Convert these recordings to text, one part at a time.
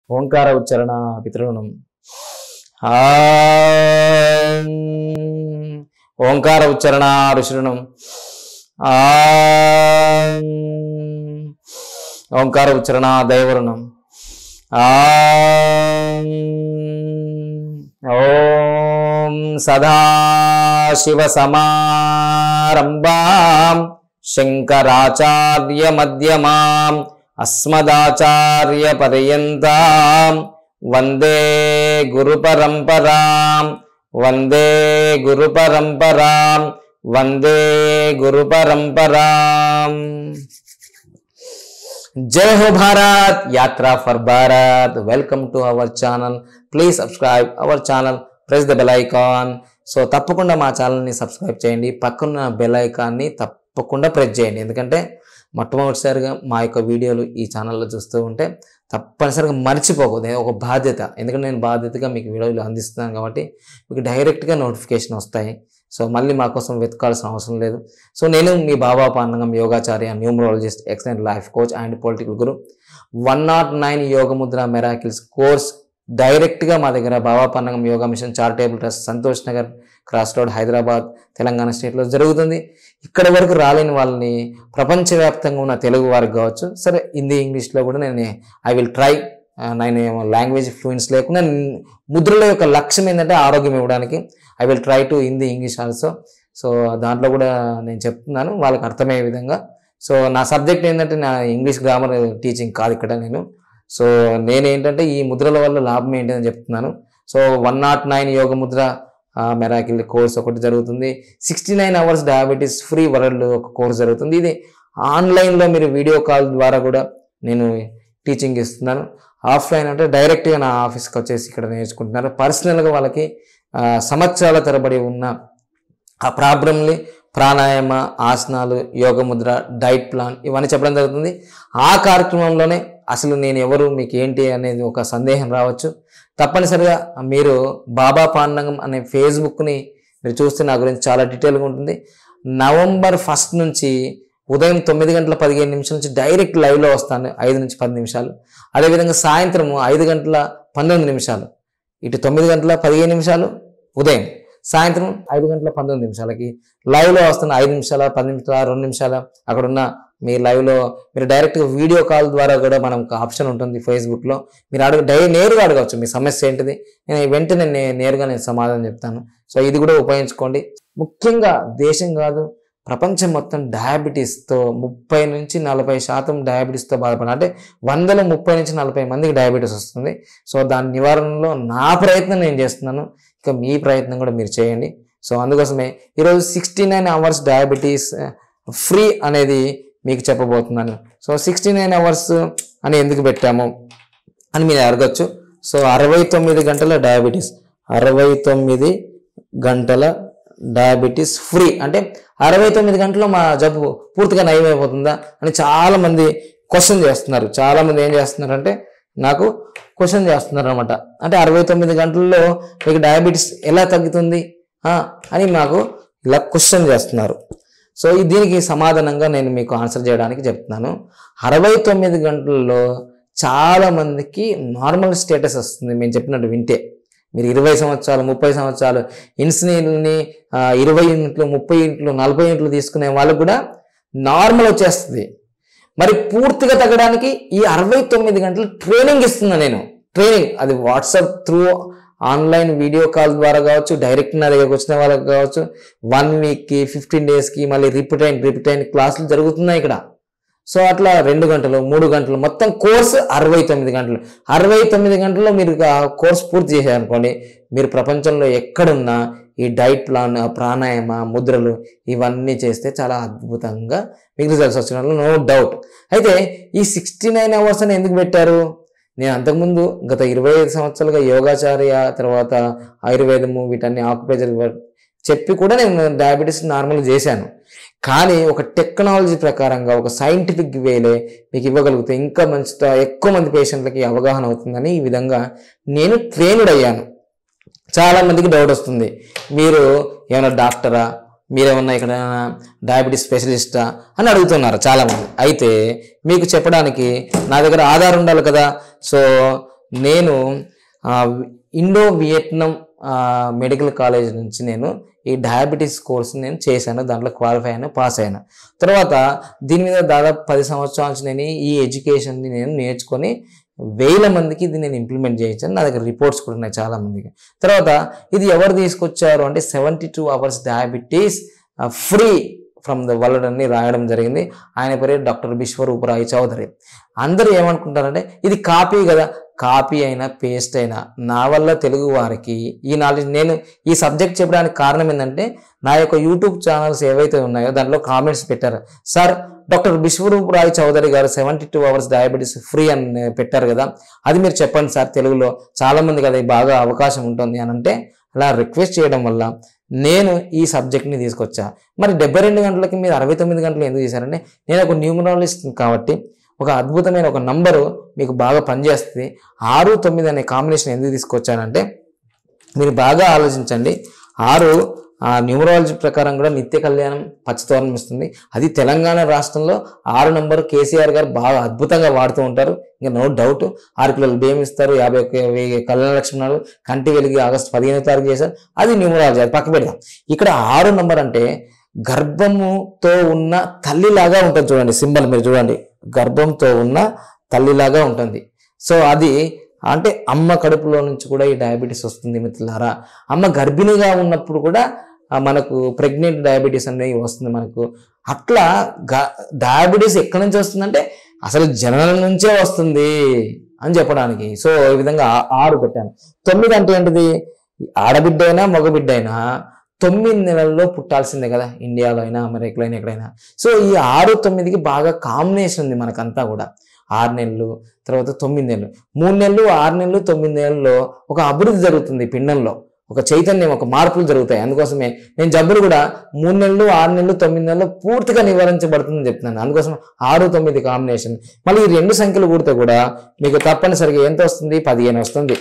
ఓంకార ఉచ్చరణ పితృణం ఆ ఓంకార ఉచ్చరణ ఋషుణం ఆ ఓంకార ఉచ్చరణ దైవరుణం ఆ ఓం సదాశివ సమారంభాం శంకరాచార్య మధ్యమాం అస్మదాచార్య పర్యంతాం వందే గురు పరంపరాం వందే గురు పరంపరాం వందే గురు పరంపరాం జై Ho Bharat Yatra for Bharat welcome to our channel please subscribe our channel press the bell icon so తప్పకుండా మా ఛానల్ని సబ్స్క్రైబ్ చేయండి పక్కన బెల్ ఐకాన్ని తప్పకుండా ప్రెస్ చేయండి ఎందుకంటే మొట్టమొదటిసారిగా మా యొక్క వీడియోలు ఈ ఛానల్లో చూస్తూ ఉంటే తప్పనిసరిగా మర్చిపోకూడదు ఇది ఒక బాధ్యత ఎందుకంటే నేను బాధ్యతగా మీకు వీడియోలు అందిస్తున్నాను కాబట్టి మీకు డైరెక్ట్గా నోటిఫికేషన్ వస్తాయి సో మళ్ళీ మా కోసం వెతకాల్సిన అవసరం లేదు సో నేను మీ Baba Pandangam Yogacharya numerologist excellent life coach and political guru one not nine Yogamudra miracles course డైరెక్ట్గా మా దగ్గర Baba Pandangam yoga mission charitable trust Santosh Nagar cross road Hyderabad Telangana స్టేట్లో జరుగుతుంది ఇక్కడ వరకు రాలేని వాళ్ళని ప్రపంచవ్యాప్తంగా ఉన్న తెలుగు వారికి కావచ్చు సరే హిందీ ఇంగ్లీష్లో కూడా నేను ఐ విల్ ట్రై నేను ఏమో లాంగ్వేజ్ ఫ్లూయెన్స్ లేకుండా ముద్రల యొక్క లక్ష్యం ఏంటంటే ఆరోగ్యం ఇవ్వడానికి I will try to Hindi English also so దాంట్లో కూడా నేను చెప్తున్నాను వాళ్ళకి అర్థమయ్యే విధంగా సో నా సబ్జెక్ట్ ఏంటంటే నా ఇంగ్లీష్ గ్రామర్ టీచింగ్ కాదు ఇక్కడ నేను సో నేను ఏంటంటే ఈ ముద్రల వల్ల లాభం ఏంటని చెప్తున్నాను so one not nine yoga mudra miracle course ఒకటి జరుగుతుంది sixty nine hours diabetes free world ఒక కోర్స్ జరుగుతుంది ఇది ఆన్లైన్లో మీరు వీడియో కాల్ ద్వారా కూడా నేను టీచింగ్ ఇస్తున్నాను ఆఫ్లైన్ అంటే డైరెక్ట్గా నా ఆఫీస్కి వచ్చేసి ఇక్కడ నేర్చుకుంటున్నారు పర్సనల్గా వాళ్ళకి ఆ, సంవత్సరాల తరబడి ఉన్న ఆ ప్రాబ్లమ్ని ప్రాణాయామ ఆసనాలు యోగ ముద్ర డైట్ ప్లాన్ ఇవన్నీ చెప్పడం జరుగుతుంది ఆ కార్యక్రమంలోనే అసలు నేను ఎవరు మీకు ఏంటి అనేది ఒక సందేహం రావచ్చు తప్పనిసరిగా మీరు బాబా పాండంగం అనే ఫేస్బుక్ని మీరు చూస్తే నా గురించి చాలా డీటెయిల్గా ఉంటుంది నవంబర్ ఫస్ట్ నుంచి ఉదయం తొమ్మిది గంటల పదిహేను నిమిషాల నుంచి డైరెక్ట్ లైవ్లో వస్తాను ఐదు నుంచి పది నిమిషాలు అదేవిధంగా సాయంత్రం ఐదు గంటల పంతొమ్మిది నిమిషాలు ఇటు తొమ్మిది గంటల పదిహేను నిమిషాలు ఉదయం సాయంత్రం ఐదు గంటల పంతొమ్మిది నిమిషాలకి లైవ్లో వస్తున్న ఐదు నిమిషాల పది నిమిషాల రెండు నిమిషాల అక్కడ ఉన్న మీ లైవ్లో మీరు డైరెక్ట్గా వీడియో కాల్ ద్వారా కూడా మనం ఒక ఆప్షన్ ఉంటుంది ఫేస్బుక్లో మీరు అడుగు డై నేరుగా అడగవచ్చు మీ సమస్య ఏంటిది నేను వెంటనే నే- నేరుగా నేను సమాధానం చెప్తాను సో ఇది కూడా ఉపయోగించుకోండి ముఖ్యంగా దేశం కాదు ప్రపంచం మొత్తం డయాబెటీస్తో ముప్పై నుంచి నలభై శాతం డయాబెటీస్తో బాధపడ అంటే వందల ముప్పై నుంచి నలభై మందికి డయాబెటీస్ వస్తుంది సో దాని నివారణలో నా ప్రయత్నం నేను చేస్తున్నాను ఇక మీ ప్రయత్నం కూడా మీరు చేయండి సో అందుకోసమే ఈరోజు sixty nine hours diabetes free అనేది మీకు చెప్పబోతున్నాను సో సిక్స్టీ నైన్ అవర్స్ అని ఎందుకు పెట్టాము అని మీరు అడగచ్చు సో అరవై తొమ్మిది గంటల డయాబెటీస్ అరవై తొమ్మిది గంటల డయాబెటీస్ ఫ్రీ అంటే అరవై తొమ్మిది గంటల్లో మా జబ్బు పూర్తిగా నయమైపోతుందా అని చాలా మంది క్వశ్చన్ చేస్తున్నారు చాలా మంది ఏం చేస్తున్నారంటే నాకు క్వశ్చన్ చేస్తున్నారు అనమాట అంటే అరవై తొమ్మిది గంటల్లో మీకు డయాబెటీస్ ఎలా తగ్గుతుంది ఆ, అని మాకు ఇలా క్వశ్చన్ చేస్తున్నారు సో ఈ దీనికి సమాధానంగా నేను మీకు ఆన్సర్ చేయడానికి చెప్తున్నాను అరవై తొమ్మిది గంటల్లో చాలా మందికి నార్మల్ స్టేటస్ వస్తుంది మేము చెప్పినట్టు వింటే మీరు ఇరవై సంవత్సరాలు ముప్పై సంవత్సరాలు ఇన్సులిన్ని ఆ, ఇరవై యూనిట్లు ముప్పై యూనిట్లు నలభై యూనిట్లు తీసుకునే వాళ్ళకు కూడా నార్మల్ వచ్చేస్తుంది మరి పూర్తిగా తగ్గడానికి ఈ అరవై తొమ్మిది గంటలు ట్రైనింగ్ ఇస్తున్నా నేను ట్రైనింగ్ అది WhatsApp through online video call ద్వారా కావచ్చు డైరెక్ట్ నా దగ్గరకు వచ్చిన వాళ్ళకి కావచ్చు వన్ వీక్కి ఫిఫ్టీన్ డేస్కి మళ్ళీ రిపీట్ అయిన రిపీట్ అయిన క్లాసులు జరుగుతున్నాయి ఇక్కడ సో అట్లా రెండు గంటలు మూడు గంటలు మొత్తం కోర్సు అరవై తొమ్మిది గంటలు అరవై తొమ్మిది గంటల్లో మీరు ఆ కోర్స్ పూర్తి చేశారనుకోండి మీరు ప్రపంచంలో ఎక్కడున్నా ఈ డైట్ ప్లాన్ ప్రాణాయామ ముద్రలు ఇవన్నీ చేస్తే చాలా అద్భుతంగా మీకు రిజల్ట్స్ వచ్చిన నో డౌట్ అయితే ఈ సిక్స్టీ నైన్ అవర్స్ అని ఎందుకు పెట్టారు నేను అంతకుముందు గత ఇరవై ఐదు సంవత్సరాలుగా యోగాచార్య తర్వాత ఆయుర్వేదము వీటన్ని ఆకుపేజర్ చెప్పి కూడా నేను డయాబెటీస్ నార్మల్ చేశాను కానీ ఒక టెక్నాలజీ ప్రకారంగా ఒక సైంటిఫిక్ వేలే మీకు ఇవ్వగలిగితే ఇంకా మంచి ఎక్కువ మంది పేషెంట్లకి అవగాహన అవుతుందని ఈ విధంగా నేను ట్రైన్డ్ అయ్యాను చాలా మందికి డౌట్ వస్తుంది మీరు ఏమైనా డాక్టరా మీరేమన్నా ఇక్కడ డయాబెటీస్ స్పెషలిస్టా అని అడుగుతున్నారు చాలామంది అయితే మీకు చెప్పడానికి నా దగ్గర ఆధార్ ఉండాలి కదా సో నేను ఆ, ఇండో వియట్నాం ఆ, మెడికల్ కాలేజ్ నుంచి నేను ఈ డయాబెటీస్ కోర్స్ నేను చేశాను దాంట్లో క్వాలిఫై అయినా పాస్ అయ్యాను తర్వాత దీని మీద దాదాపు పది సంవత్సరాల నుంచి నేను ఈ ఎడ్యుకేషన్ని నేను నేర్చుకొని వేల మందికి ఇది నేను ఇంప్లిమెంట్ చేయించాను నా దగ్గర రిపోర్ట్స్ కూడా ఉన్నాయి చాలా మందికి తర్వాత ఇది ఎవరు తీసుకొచ్చారు అంటే seventy two hours diabetes free from the world అని రాయడం జరిగింది ఆయన పేరు డాక్టర్ విశ్వరూప్ రాయ్ చౌదరి అందరూ ఏమనుకుంటారంటే ఇది కాపీ కదా కాపీ అయినా పేస్ట్ అయినా నా వల్ల తెలుగు వారికి ఈ నాలెడ్జ్ నేను ఈ సబ్జెక్ట్ చెప్పడానికి కారణం ఏంటంటే నా యొక్క యూట్యూబ్ ఛానల్స్ ఏవైతే ఉన్నాయో దాంట్లో కామెంట్స్ పెట్టారు sir doctor Biswaroop Roy Chowdhury garu seventy two hours diabetes free అని పెట్టారు కదా అది మీరు చెప్పండి సార్ తెలుగులో చాలా మందికి అది బాగా అవకాశం ఉంటుంది అని అంటే అలా రిక్వెస్ట్ చేయడం వల్ల నేను ఈ సబ్జెక్ట్ని తీసుకొచ్చా మరి డెబ్బై రెండు గంటలకి మీరు అరవై తొమ్మిది గంటలు ఎందుకు చేశారంటే నేను ఒక న్యూమరాలజిస్ట్ కాబట్టి ఒక అద్భుతమైన ఒక నంబరు మీకు బాగా పనిచేస్తుంది ఆరు తొమ్మిది అనే కాంబినేషన్ ఎందుకు తీసుకొచ్చానంటే మీరు బాగా ఆలోచించండి ఆరు ఆ న్యూమరాలజీ ప్రకారం కూడా నిత్య కళ్యాణం పచ్చతోరణం ఇస్తుంది అది తెలంగాణ రాష్ట్రంలో ఆరు నంబర్ కేసీఆర్ గారు బాగా అద్భుతంగా వాడుతూ ఉంటారు ఇంకా నో డౌట్ ఆరు కిలోలు బియ్యం ఇస్తారు యాభై ఒక్క వెయ్యి కళ్యాణ లక్ష్మణాలు కంటి వెలిగి ఆగస్టు పదిహేనో తారీఖు చేశారు అది న్యూమరాలజీ అది పక్క పెడదాం ఇక్కడ ఆరు నంబర్ అంటే గర్భముతో ఉన్న తల్లిలాగా ఉంటుంది చూడండి సింబల్ మీరు చూడండి గర్భంతో ఉన్న తల్లిలాగా ఉంటుంది సో అది అంటే అమ్మ కడుపులో నుంచి కూడా ఈ డయాబెటీస్ వస్తుంది మిత్రులారా అమ్మ గర్భిణిగా ఉన్నప్పుడు కూడా ఆ, మనకు ప్రెగ్నెంట్ డయాబెటీస్ అనేది వస్తుంది మనకు అట్లా డయాబెటీస్ ఎక్కడి నుంచి వస్తుందంటే అసలు జననం నుంచే వస్తుంది అని చెప్పడానికి సో ఈ విధంగా ఆ- ఆరు పెట్టాను తొమ్మిది అంటే ఏంటిది ఆడబిడ్డ అయినా మగబిడ్డ అయినా తొమ్మిది నెలల్లో పుట్టాల్సిందే కదా ఇండియాలో అయినా అమెరికాలో అయినా ఎక్కడైనా సో ఈ ఆరు తొమ్మిదికి బాగా కాంబినేషన్ ఉంది మనకంతా కూడా ఆరు నెలలు తర్వాత తొమ్మిది నెలలు మూడు నెలలు ఆరు నెలలు తొమ్మిది నెలల్లో ఒక అభివృద్ధి జరుగుతుంది పిండంలో ఒక చైతన్యం ఒక మార్పులు జరుగుతాయి అందుకోసమే నేను జబ్బులు కూడా మూడు నెలలు ఆరు నెలలు తొమ్మిది నెలలు పూర్తిగా నివారించబడుతుందని చెప్తున్నాను అందుకోసం ఆరు తొమ్మిది కాంబినేషన్ మళ్ళీ ఈ రెండు సంఖ్యలు కూడితే కూడా మీకు తప్పనిసరిగా ఎంత వస్తుంది పదిహేను వస్తుంది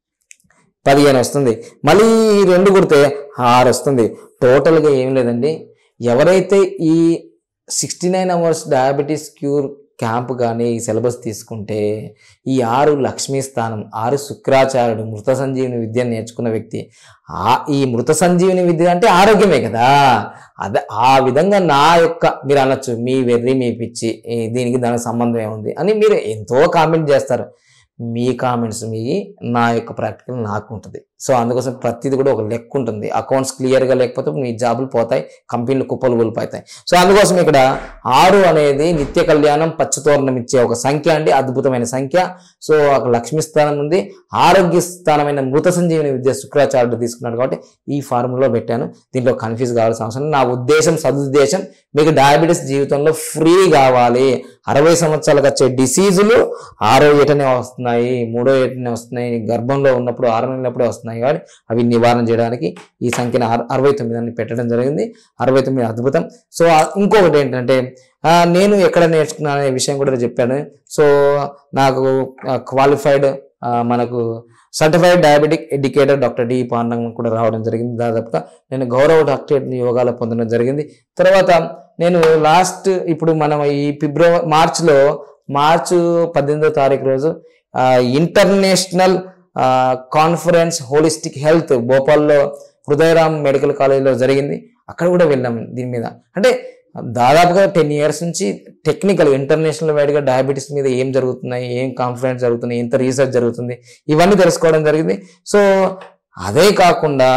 పదిహేను వస్తుంది మళ్ళీ ఈ రెండు కుడితే ఆరు వస్తుంది టోటల్గా ఏం లేదండి ఎవరైతే ఈ sixty nine hours diabetes cure camp కానీ ఈ సిలబస్ తీసుకుంటే ఈ ఆరు లక్ష్మీ స్థానం ఆరు శుక్రాచార్యుడు మృత సంజీవిని విద్య నేర్చుకున్న వ్యక్తి ఆ ఈ మృత సంజీవిని విద్య అంటే ఆరోగ్యమే కదా అదే ఆ విధంగా నా యొక్క మీరు అనొచ్చు మీ వెర్రి మీ పిచ్చి ఈ దీనికి దానికి సంబంధం ఏముంది అని మీరు ఎంతో కామెంట్ చేస్తారు మీ కామెంట్స్ మీ నా యొక్క ప్రాక్టికల్ నాకు ఉంటుంది సో అందుకోసం ప్రతిది కూడా ఒక లెక్క ఉంటుంది అకౌంట్స్ క్లియర్గా లేకపోతే మీ జాబులు పోతాయి కంపెనీలు కుప్పలు కూలిపోతాయి సో అందుకోసం ఇక్కడ ఆరు అనేది నిత్య కళ్యాణం పచ్చతోరణం ఇచ్చే ఒక సంఖ్య అండి అద్భుతమైన సంఖ్య సో ఒక లక్ష్మీ స్థానం ఉంది ఆరోగ్య స్థానమైన మృత సంజీవని విద్య శుక్రాచార్యుడు తీసుకున్నాడు కాబట్టి ఈ ఫార్ములో పెట్టాను దీంట్లో కన్ఫ్యూజ్ కావాల్సిన అవసరం లేదు. నా ఉద్దేశం సదుద్దేశం మీకు డయాబెటీస్ జీవితంలో ఫ్రీ కావాలి అరవై సంవత్సరాలకు వచ్చే డిసీజులు ఆరో ఏటనే వస్తున్నాయి మూడో ఏటనే వస్తున్నాయి గర్భంలో ఉన్నప్పుడు ఆరో నెలలప్పుడే వస్తున్నాయి కాబట్టి అవి నివారణ చేయడానికి ఈ సంఖ్యను అర- అరవై తొమ్మిది అని పెట్టడం జరిగింది అరవై తొమ్మిది అద్భుతం సో ఆ ఇంకొకటి ఏంటంటే ఆ, నేను ఎక్కడ నేర్చుకున్నాను అనే విషయం కూడా చెప్పాను సో నాకు క్వాలిఫైడ్ మనకు certified diabetic educator doctor D Pandangam కూడా రావడం జరిగింది దాదాపుగా నేను గౌరవ డాక్టరేట్ యోగాలో పొందడం జరిగింది తర్వాత నేను లాస్ట్ ఇప్పుడు మనం ఈ ఫిబ్రవరి మార్చ్లో మార్చ్ పద్దెనిమిదో తారీఖు రోజు ఆ, ఇంటర్నేషనల్ ఆ, కాన్ఫరెన్స్ హోలిస్టిక్ హెల్త్ భోపాల్లో హృదయరామ్ మెడికల్ కాలేజ్లో జరిగింది అక్కడ కూడా వెళ్ళాం దీని మీద అంటే దాదాపుగా టెన్ ఇయర్స్ నుంచి టెక్నికల్ ఇంటర్నేషనల్ వైడ్గా డయాబెటీస్ మీద ఏం జరుగుతున్నాయి ఏం కాన్ఫరెన్స్ జరుగుతున్నాయి ఎంత రీసెర్చ్ జరుగుతుంది ఇవన్నీ తెలుసుకోవడం జరిగింది సో అదే కాకుండా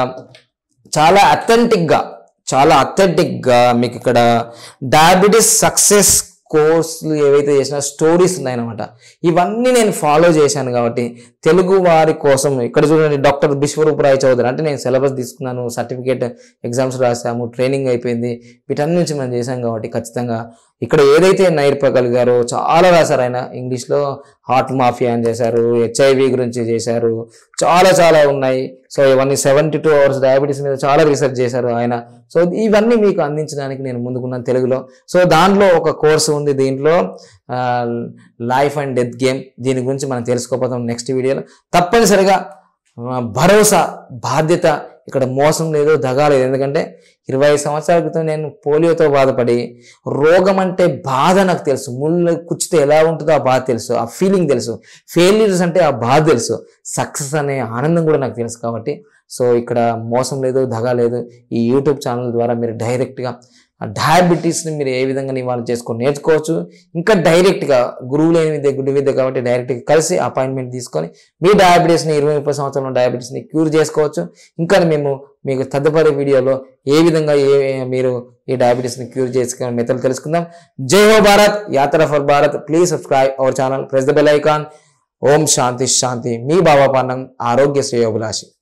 చాలా అథెంటిక్గా చాలా అథెంటిక్గా మీకు ఇక్కడ డయాబెటీస్ సక్సెస్ కోర్సులు ఏవైతే చేసిన స్టోరీస్ ఉన్నాయన్నమాట ఇవన్నీ నేను ఫాలో చేశాను కాబట్టి తెలుగు వారి కోసం ఇక్కడ చూడండి డాక్టర్ విశ్వరూప్ రాయ్ చౌదరి అంటే నేను సిలబస్ తీసుకున్నాను సర్టిఫికేట్ ఎగ్జామ్స్ రాసాము ట్రైనింగ్ అయిపోయింది వీటన్ని నుంచి మనం చేశాం కాబట్టి ఖచ్చితంగా ఇక్కడ ఏదైతే నేర్పగలిగారో చాలా రాశారు ఆయన ఇంగ్లీష్లో హార్ట్ మాఫియా అని చేశారు హెచ్ఐవి గురించి చేశారు చాలా చాలా ఉన్నాయి సో ఇవన్నీ సెవెంటీ టూ అవర్స్ డయాబెటీస్ మీద చాలా రీసెర్చ్ చేశారు ఆయన సో ఇవన్నీ మీకు అందించడానికి నేను ముందుకున్నాను తెలుగులో సో దాంట్లో ఒక కోర్సు ఉంది దీంట్లో లైఫ్ అండ్ డెత్ గేమ్ దీని గురించి మనం తెలుసుకోపోతాం నెక్స్ట్ వీడియోలో తప్పనిసరిగా ఆ, భరోసా బాధ్యత ఇక్కడ మోసం లేదు దగా లేదు ఎందుకంటే ఇరవై సంవత్సరాల క్రితం నేను పోలియోతో బాధపడి రోగం అంటే బాధ నాకు తెలుసు ముళ్ళు కుచ్చితే ఎలా ఉంటుందో ఆ బాధ తెలుసు ఆ ఫీలింగ్ తెలుసు ఫెయిల్యూర్స్ అంటే ఆ బాధ తెలుసు సక్సెస్ అనే ఆనందం కూడా నాకు తెలుసు కాబట్టి సో ఇక్కడ మోసం లేదు దగా లేదు ఈ యూట్యూబ్ ఛానల్ ద్వారా మీరు డైరెక్ట్గా డయాబెటీస్ని మీరు ఏ విధంగా నివారణ చేసుకొని నేర్చుకోవచ్చు ఇంకా డైరెక్ట్గా గురువు లేని విద్య గుడి విద్య కాబట్టి డైరెక్ట్గా కలిసి అపాయింట్మెంట్ తీసుకొని మీ డయాబెటీస్ని ఇరవై ముప్పై సంవత్సరంలో డయాబెటీస్ని క్యూర్ చేసుకోవచ్చు ఇంకా మేము మీకు తదుపరి వీడియోలో ఏ విధంగా ఏ మీరు ఈ డయాబెటీస్ని క్యూర్ చేసుకునే మెథడ్ తెలుసుకుందాం జై Ho Bharat Yatra for Bharat please subscribe our channel press the bell icon Om Shanti Shanti మీ బాబా పాండం ఆరోగ్య శ్రేయోభిలాషి